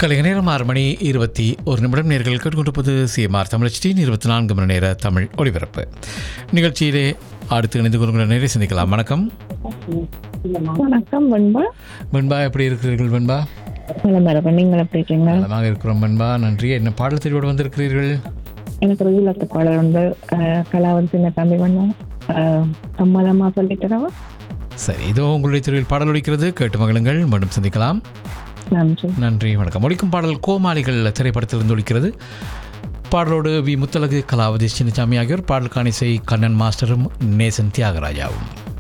கலைஞர் நேரம் ஆறு மணி இருபத்தி ஒரு நிமிடம் நேர்கள் கேட்டுக்கொண்டிருப்பது சிஎம்ஆர் தமிழச்சியின் இருபத்தி நான்கு மணி நேர தமிழ் ஒளிபரப்பு நிகழ்ச்சியிலே அடுத்து இணைந்து கொள்கிற நேரை சந்திக்கலாம் வணக்கம் வணக்கம் வெண்பா வெண்பா எப்படி இருக்கிறீர்கள் வெண்பா நிலமரபு நீங்கள் எப்படி இருக்கீங்க நலமாக இருக்கிறோம் வெண்பா நன்றி என்ன பாடல் தெரிவோடு வந்திருக்கிறீர்கள் எனக்கு ஒரு ஈழத்து பாடல் வந்து அஹ், கலாவதி சின்ன தம்பி வண்ணம் சம்மதமா சொல்லிக்கிறவா சரி இதோ உங்களுடைய தெருவில் பாடல் ஒலிக்கிறது கேட்டு மகிழுங்கள் மீண்டும் சந்திக்கலாம் நன்றி நன்றி வணக்கம் ஒலிக்கும் பாடல் கோமாளிகள் திரைப்படத்திலிருந்து ஒலிக்கிறது பாடலோடு வி முத்தலகு கலாவதி சின்னசாமி ஆகியோர் பாடலுக்கான இசை கண்ணன் மாஸ்டரும் நேசன் தியாகராஜாவும்